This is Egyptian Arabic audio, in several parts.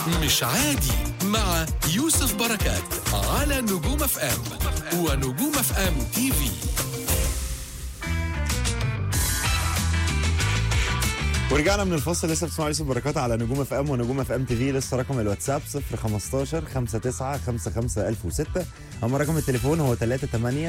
مش عادي مع يوسف بركات على نجوم اف ام ونجوم اف ام تي في ورجعنا من الفصل لسه بتسمعوا يوسف بركات على نجوم اف ام ونجوم اف ام تي في لسه رقم الواتساب 015 59 55 1006 اما رقم التليفون هو 38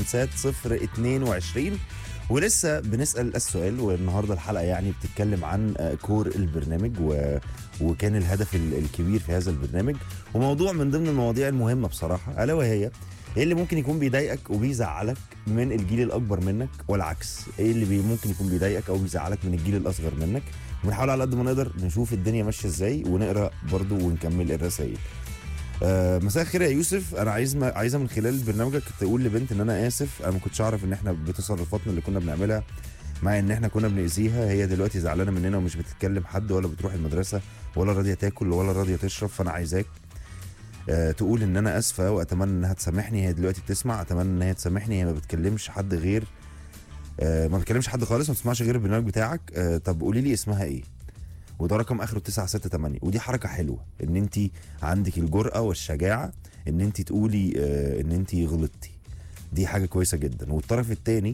35 022 ولسه بنسال السؤال والنهارده الحلقه يعني بتتكلم عن آه، كور البرنامج و... وكان الهدف ال- الكبير في هذا البرنامج وموضوع من ضمن المواضيع المهمه بصراحه الا وهي ايه اللي ممكن يكون بيضايقك وبيزعلك من الجيل الاكبر منك والعكس ايه اللي بي ممكن يكون بيضايقك او بيزعلك من الجيل الاصغر منك ونحاول على قد ما نقدر نشوف الدنيا ماشيه ازاي ونقرا برضو ونكمل الرسائل آه مساء الخير يا يوسف انا عايز ما عايزه من خلال برنامجك تقول لبنت ان انا اسف انا ما كنتش اعرف ان احنا بتصرفاتنا اللي كنا بنعملها مع ان احنا كنا بنأذيها هي دلوقتي زعلانه مننا ومش بتتكلم حد ولا بتروح المدرسه ولا راضيه تاكل ولا راضيه تشرب فانا عايزاك آه، تقول ان انا اسفه واتمنى انها تسامحني هي دلوقتي بتسمع اتمنى ان هي تسامحني هي ما بتكلمش حد غير آه، ما بتكلمش حد خالص ما بتسمعش غير البرنامج بتاعك آه، طب قولي لي اسمها ايه وده رقم اخره 968 ودي حركه حلوه ان انت عندك الجرأه والشجاعه ان انت تقولي آه، ان انت غلطتي دي حاجه كويسه جدا والطرف الثاني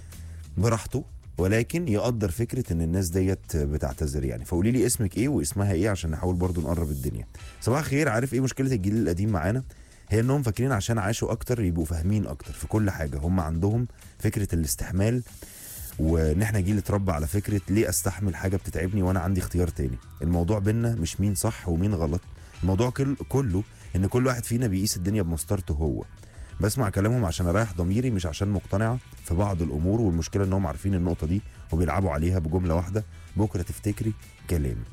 براحته ولكن يقدر فكره ان الناس ديت بتعتذر يعني فقولي لي اسمك ايه واسمها ايه عشان نحاول برضو نقرب الدنيا صباح الخير عارف ايه مشكله الجيل القديم معانا هي انهم فاكرين عشان عاشوا اكتر يبقوا فاهمين اكتر في كل حاجه هم عندهم فكره الاستحمال وان احنا جيل اتربى على فكره ليه استحمل حاجه بتتعبني وانا عندي اختيار تاني الموضوع بينا مش مين صح ومين غلط الموضوع كل كله ان كل واحد فينا بيقيس الدنيا بمسطرته هو بسمع كلامهم عشان اريح ضميري مش عشان مقتنعه في بعض الامور والمشكله انهم عارفين النقطه دي وبيلعبوا عليها بجمله واحده بكره تفتكري كلامي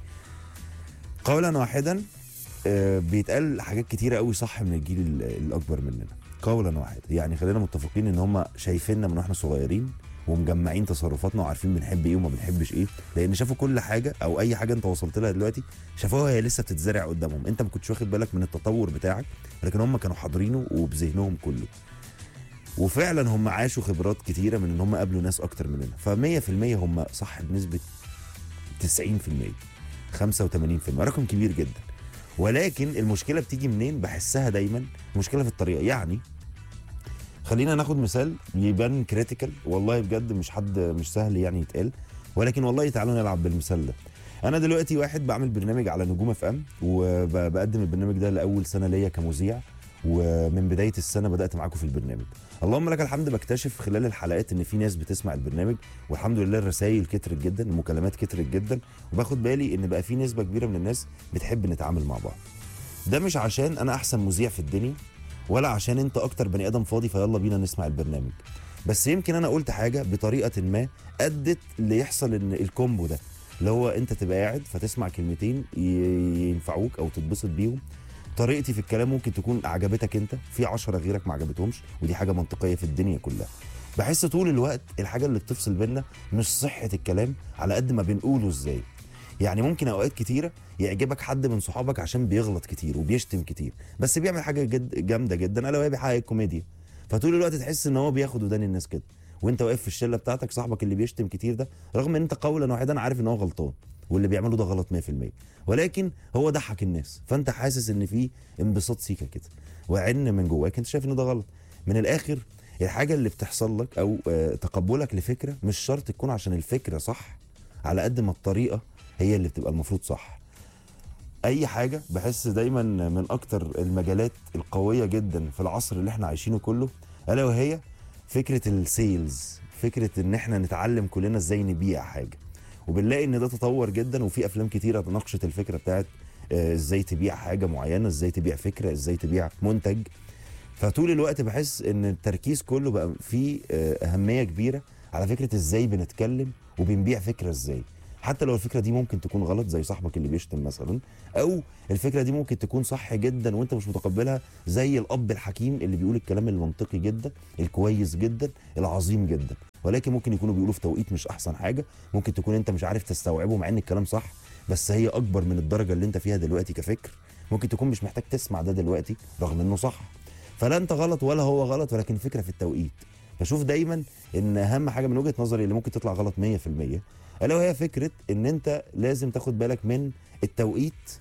قولا واحدا آه، بيتقال حاجات كتيره قوي صح من الجيل ال- الاكبر مننا قولا واحدا يعني خلينا متفقين ان هم شايفيننا من واحنا صغيرين ومجمعين تصرفاتنا وعارفين بنحب ايه وما بنحبش ايه لان شافوا كل حاجه او اي حاجه انت وصلت لها دلوقتي شافوها هي لسه بتتزرع قدامهم انت ما كنتش واخد بالك من التطور بتاعك لكن هم كانوا حاضرينه وبذهنهم كله وفعلا هم عاشوا خبرات كتيره من ان هم قابلوا ناس اكتر مننا ف100% هم صح بنسبه 90% 85% رقم كبير جدا ولكن المشكله بتيجي منين بحسها دايما مشكله في الطريقه يعني خلينا ناخد مثال يبان كريتيكال والله بجد مش حد مش سهل يعني يتقال ولكن والله تعالوا نلعب بالمثال ده انا دلوقتي واحد بعمل برنامج على نجوم اف ام وبقدم البرنامج ده لاول سنه ليا كمذيع ومن بدايه السنه بدات معاكم في البرنامج اللهم لك الحمد بكتشف خلال الحلقات ان في ناس بتسمع البرنامج والحمد لله الرسائل كترت جدا المكالمات كترت جدا وباخد بالي ان بقى في نسبه كبيره من الناس بتحب نتعامل مع بعض ده مش عشان انا احسن مذيع في الدنيا ولا عشان انت اكتر بني ادم فاضي فيلا بينا نسمع البرنامج بس يمكن انا قلت حاجه بطريقه ما ادت ليحصل ان الكومبو ده اللي هو انت تبقى قاعد فتسمع كلمتين ي- ينفعوك او تتبسط بيهم طريقتي في الكلام ممكن تكون عجبتك انت في عشرة غيرك ما عجبتهمش ودي حاجه منطقيه في الدنيا كلها بحس طول الوقت الحاجه اللي بتفصل بينا مش صحه الكلام على قد ما بنقوله ازاي يعني ممكن اوقات كتيره يعجبك حد من صحابك عشان بيغلط كتير وبيشتم كتير بس بيعمل حاجه جد جامده جدا الا وهي بيحقق الكوميديا فطول الوقت تحس ان هو بياخد ودان الناس كده وانت واقف في الشله بتاعتك صاحبك اللي بيشتم كتير ده رغم ان انت قولا واحدا عارف ان هو غلطان واللي بيعمله ده غلط 100% ولكن هو ضحك الناس فانت حاسس ان في انبساط سيكه كده وعن من جواك انت شايف ان ده غلط من الاخر الحاجه اللي بتحصل لك او آه، تقبلك لفكره مش شرط تكون عشان الفكره صح على قد ما الطريقه هي اللي بتبقى المفروض صح اي حاجه بحس دايما من اكتر المجالات القويه جدا في العصر اللي احنا عايشينه كله الا وهي فكره السيلز فكره ان احنا نتعلم كلنا ازاي نبيع حاجه وبنلاقي ان ده تطور جدا وفي افلام كتيره ناقشت الفكره بتاعت آه، ازاي تبيع حاجه معينه ازاي تبيع فكره ازاي تبيع منتج فطول الوقت بحس ان التركيز كله بقى فيه آه، اهميه كبيره على فكره ازاي بنتكلم وبنبيع فكره ازاي حتى لو الفكره دي ممكن تكون غلط زي صاحبك اللي بيشتم مثلا او الفكره دي ممكن تكون صح جدا وانت مش متقبلها زي الاب الحكيم اللي بيقول الكلام المنطقي جدا الكويس جدا العظيم جدا ولكن ممكن يكونوا بيقولوا في توقيت مش احسن حاجه ممكن تكون انت مش عارف تستوعبه مع ان الكلام صح بس هي اكبر من الدرجه اللي انت فيها دلوقتي كفكر ممكن تكون مش محتاج تسمع ده دلوقتي رغم انه صح فلا انت غلط ولا هو غلط ولكن الفكره في التوقيت بشوف دايما ان اهم حاجه من وجهه نظري اللي ممكن تطلع غلط 100% الا وهي فكره ان انت لازم تاخد بالك من التوقيت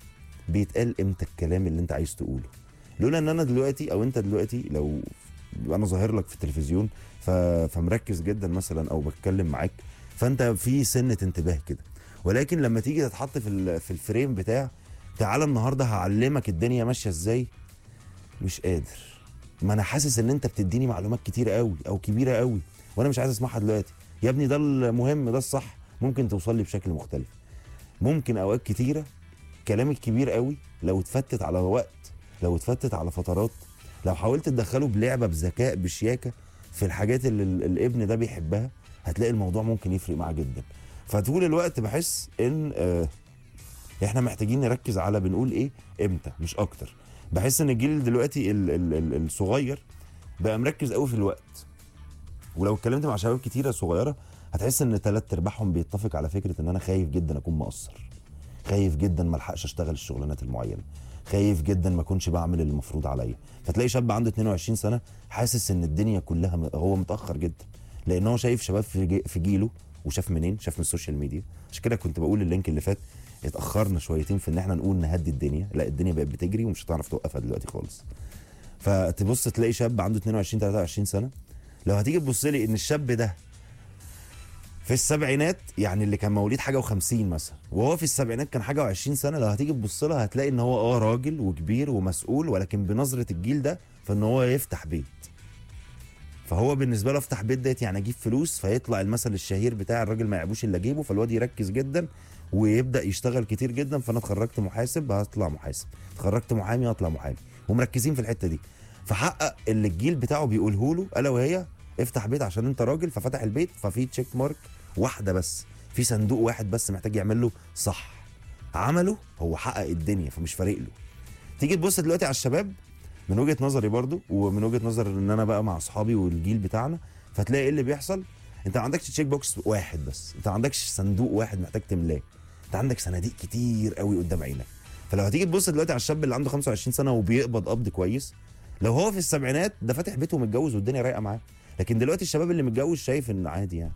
بيتقال امتى الكلام اللي انت عايز تقوله لولا ان انا دلوقتي او انت دلوقتي لو انا ظاهر لك في التلفزيون ف... فمركز جدا مثلا او بتكلم معاك فانت في سنه انتباه كده ولكن لما تيجي تتحط في ال... في الفريم بتاع تعالى النهارده هعلمك الدنيا ماشيه ازاي مش قادر ما انا حاسس ان انت بتديني معلومات كتيره قوي او كبيره قوي وانا مش عايز اسمعها دلوقتي يا ابني ده المهم ده الصح ممكن توصل لي بشكل مختلف ممكن اوقات كتيره كلامك كبير قوي لو اتفتت على وقت لو اتفتت على فترات لو حاولت تدخله بلعبه بذكاء بشياكه في الحاجات اللي ال- الابن ده بيحبها هتلاقي الموضوع ممكن يفرق معاه جدا فطول الوقت بحس ان آه احنا محتاجين نركز على بنقول ايه امتى مش اكتر بحس ان الجيل دلوقتي ال ال ال الصغير بقى مركز قوي في الوقت ولو اتكلمت مع شباب كتيره صغيره هتحس ان ثلاث ارباعهم بيتفق على فكره ان انا خايف جدا اكون مقصر خايف جدا ما الحقش اشتغل الشغلانات المعينه خايف جدا ما اكونش بعمل اللي المفروض عليا فتلاقي شاب عنده 22 سنه حاسس ان الدنيا كلها م- هو متاخر جدا لان هو شايف شباب في جي- في جيله وشاف منين شاف من السوشيال ميديا عشان كده كنت بقول اللينك اللي فات اتاخرنا شويتين في ان احنا نقول نهدي الدنيا لا الدنيا بقت بتجري ومش هتعرف توقفها دلوقتي خالص فتبص تلاقي شاب عنده 22 23 سنه لو هتيجي تبص لي ان الشاب ده في السبعينات يعني اللي كان مواليد حاجه و50 مثلا وهو في السبعينات كان حاجه و20 سنه لو هتيجي تبص لها هتلاقي ان هو اه راجل وكبير ومسؤول ولكن بنظره الجيل ده فان هو يفتح بيت فهو بالنسبه له افتح بيت ديت يعني اجيب فلوس فيطلع المثل الشهير بتاع الراجل ما يعيبوش الا جيبه فالواد يركز جدا ويبدا يشتغل كتير جدا فانا اتخرجت محاسب هطلع محاسب اتخرجت محامي هطلع محامي ومركزين في الحته دي فحقق اللي الجيل بتاعه بيقوله له الا وهي افتح بيت عشان انت راجل ففتح البيت ففي تشيك مارك واحده بس في صندوق واحد بس محتاج يعمل له صح عمله هو حقق الدنيا فمش فارق له تيجي تبص دلوقتي على الشباب من وجهه نظري برضو ومن وجهه نظر ان انا بقى مع اصحابي والجيل بتاعنا فتلاقي ايه اللي بيحصل انت ما عندكش تشيك بوكس واحد بس انت ما عندكش صندوق واحد محتاج تملاه انت عندك صناديق كتير قوي قدام عينك فلو هتيجي تبص دلوقتي على الشاب اللي عنده 25 سنه وبيقبض قبض كويس لو هو في السبعينات ده فاتح بيته ومتجوز والدنيا رايقه معاه لكن دلوقتي الشباب اللي متجوز شايف ان عادي يعني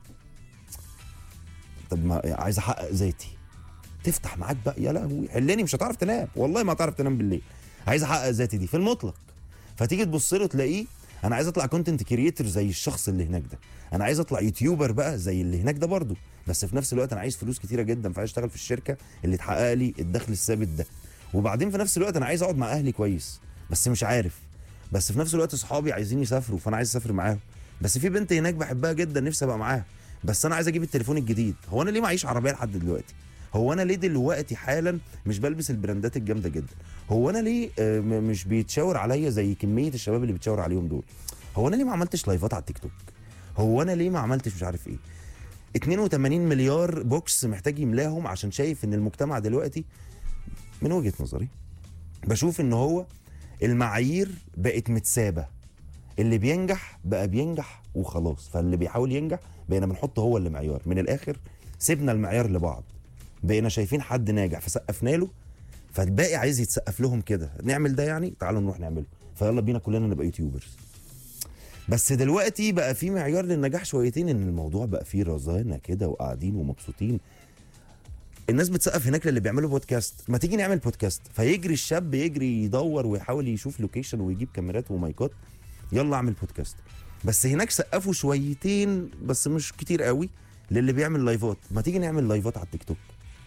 طب ما عايز احقق ذاتي تفتح معاك بقى يا لهوي حلني مش هتعرف تنام والله ما هتعرف تنام بالليل عايز احقق ذاتي دي في المطلق فتيجي تبص له تلاقيه انا عايز اطلع كونتنت كريتور زي الشخص اللي هناك ده انا عايز اطلع يوتيوبر بقى زي اللي هناك ده برضه بس في نفس الوقت انا عايز فلوس كتيره جدا فعايز اشتغل في الشركه اللي تحقق لي الدخل الثابت ده وبعدين في نفس الوقت انا عايز اقعد مع اهلي كويس بس مش عارف بس في نفس الوقت اصحابي عايزين يسافروا فانا عايز اسافر معاهم بس في بنت هناك بحبها جدا نفسي ابقى معاها بس انا عايز اجيب التليفون الجديد هو انا ليه معيش عربيه لحد دلوقتي هو انا ليه دلوقتي حالا مش بلبس البراندات الجامده جدا هو انا ليه آه، م- مش بيتشاور عليا زي كميه الشباب اللي بيتشاور عليهم دول هو انا ليه ما عملتش لايفات على التيك توك هو انا ليه ما عملتش مش عارف ايه 82 مليار بوكس محتاج يملاهم عشان شايف ان المجتمع دلوقتي من وجهه نظري بشوف ان هو المعايير بقت متسابه اللي بينجح بقى بينجح وخلاص فاللي بيحاول ينجح بقينا بنحط هو اللي معيار من الاخر سيبنا المعيار لبعض بقينا شايفين حد ناجح فسقفنا له فالباقي عايز يتسقف لهم كده نعمل ده يعني تعالوا نروح نعمله فيلا بينا كلنا نبقى يوتيوبرز بس دلوقتي بقى في معيار للنجاح شويتين ان الموضوع بقى فيه رزانه كده وقاعدين ومبسوطين الناس بتسقف هناك للي بيعملوا بودكاست ما تيجي نعمل بودكاست فيجري الشاب يجري يدور ويحاول يشوف لوكيشن ويجيب كاميرات ومايكات يلا اعمل بودكاست بس هناك سقفوا شويتين بس مش كتير قوي للي بيعمل لايفات ما تيجي نعمل لايفات على التيك توك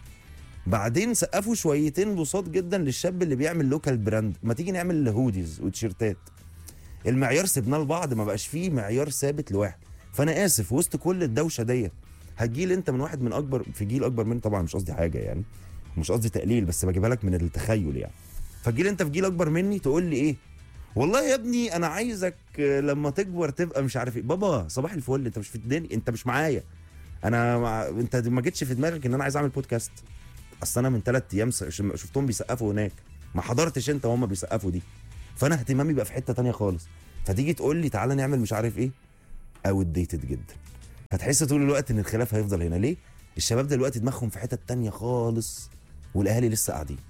بعدين سقفوا شويتين بساط جدا للشاب اللي بيعمل لوكال براند ما تيجي نعمل هوديز وتيشيرتات المعيار سيبناه لبعض ما بقاش فيه معيار ثابت لواحد فانا اسف وسط كل الدوشه ديت هتجيل انت من واحد من اكبر في جيل اكبر مني طبعا مش قصدي حاجه يعني مش قصدي تقليل بس بجيبها لك من التخيل يعني فجيل انت في جيل اكبر مني تقول لي ايه والله يا ابني انا عايزك آه، لما تكبر تبقى مش عارف ايه بابا صباح الفل انت مش في الدنيا انت مش معايا انا مع... انت ما جتش في دماغك ان انا عايز اعمل بودكاست اصل انا من ثلاث ايام س- ش- شفتهم بيسقفوا هناك ما حضرتش انت وهم بيسقفوا دي فانا اهتمامي بقى في حته تانية خالص فتيجي تقول لي تعالى نعمل مش عارف ايه او ديتد جدا فتحس طول الوقت ان الخلاف هيفضل هنا ليه الشباب دلوقتي دماغهم في حتت تانية خالص والاهالي لسه قاعدين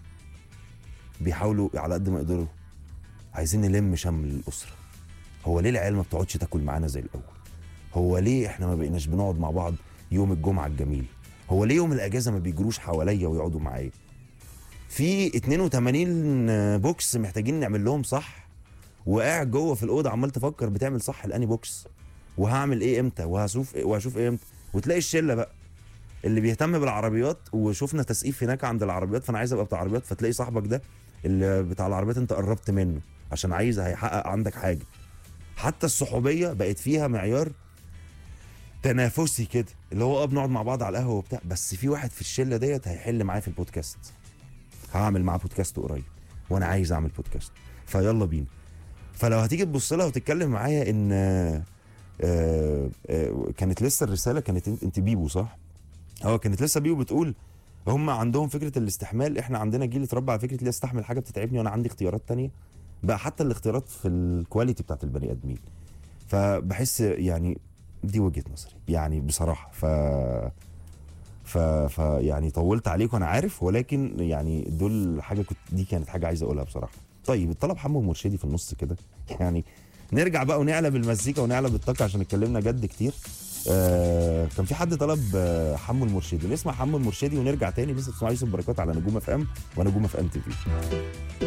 بيحاولوا على قد ما يقدروا عايزين نلم شمل الاسره هو ليه العيال ما بتقعدش تاكل معانا زي الاول هو ليه احنا ما بقيناش بنقعد مع بعض يوم الجمعه الجميل هو ليه يوم الاجازه ما بيجروش حواليا ويقعدوا معايا في 82 بوكس محتاجين نعمل لهم صح وقاعد جوه في الاوضه عمال تفكر بتعمل صح الاني بوكس وهعمل ايه امتى وهشوف إيه وهشوف ايه امتى وتلاقي الشله بقى اللي بيهتم بالعربيات وشفنا تسقيف هناك عند العربيات فانا عايز ابقى بتاع عربيات فتلاقي صاحبك ده اللي بتاع العربيات انت قربت منه عشان عايز هيحقق عندك حاجه حتى الصحوبيه بقت فيها معيار تنافسي كده اللي هو اه بنقعد مع بعض على القهوه وبتاع بس في واحد في الشله ديت هيحل معايا في البودكاست هعمل معاه بودكاست قريب وانا عايز اعمل بودكاست فيلا بينا فلو هتيجي تبص لها وتتكلم معايا ان آه، آه، آه، كانت لسه الرساله كانت انت انت بيبو صح؟ اه كانت لسه بيبو بتقول هم عندهم فكره الاستحمال احنا عندنا جيل اتربى على فكره ليه استحمل حاجه بتتعبني وانا عندي اختيارات تانية بقى حتى الاختيارات في الكواليتي بتاعت البني ادمين فبحس يعني دي وجهه نظري يعني بصراحه ف ف... ف يعني طولت عليكم انا عارف ولكن يعني دول حاجه كنت دي كانت حاجه عايز اقولها بصراحه طيب الطلب حمو مرشدي في النص كده يعني نرجع بقى ونعلى بالمزيكا ونعلى بالطاقه عشان اتكلمنا جد كتير آه كان في حد طلب آه حمو المرشدي نسمع حمو المرشدي ونرجع تاني لسه بتسمعوا يوسف بركات على نجوم اف ام ونجوم اف ام تي في